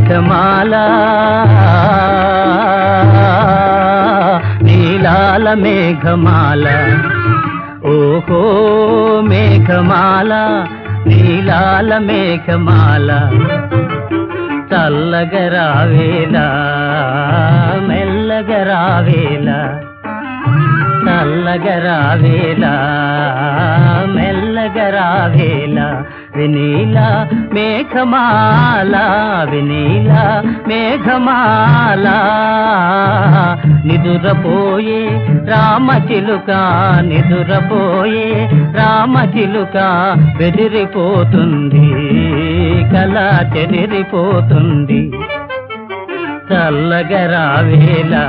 మేఘమాల నీలాల మేఘమాల ఓహో మేఘమాల నీలాల మేఘమాల చల్లగరావేలా మెల్లగరావేలా చల్లగరావేలా మెల్లగరావేలా వినీల మేఘమాల వినీల మేఘమాల నిదురపోయే రామచిలుక నిదురపోయే రామచిలుక బెదిరిపోతుంది కళ చెదిరిపోతుంది చల్లగరావేలా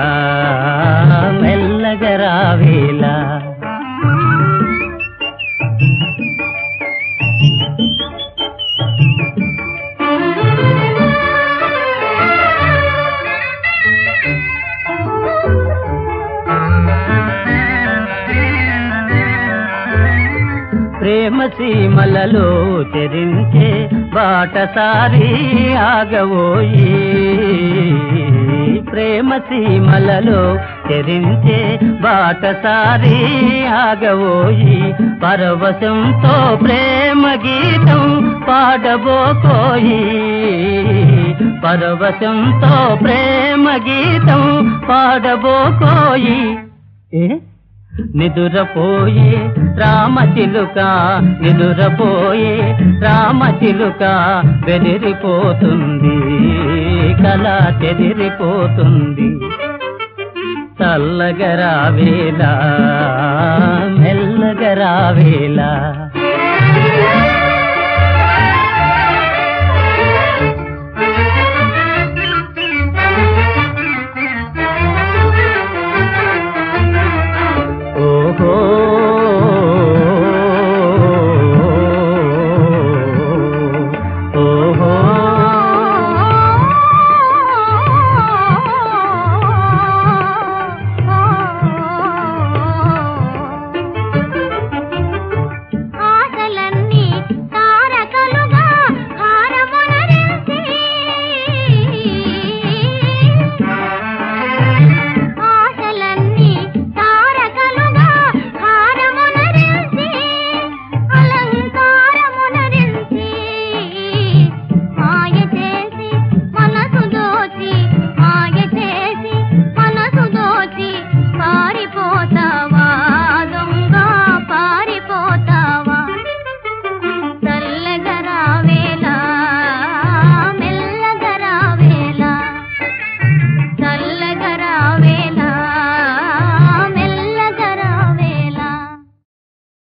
మెల్లగరావేలా ప్రేమ సీమలలో చెరించే బాటసారి ఆగవోయి ప్రేమ సీమలలో చెరించే బాటసారి ఆగవోయి పరవశంతో ప్రేమ గీతం పాడబోకోయి పరవశంతో ప్రేమ గీతం పాడబోకోయి ఏ నిదురపోయే రామచిలుక నిదురపోయే రామచిలుక బెదిరిపోతుంది కళ చెదిరిపోతుంది చల్లగరావేలా మెల్లగరావేలా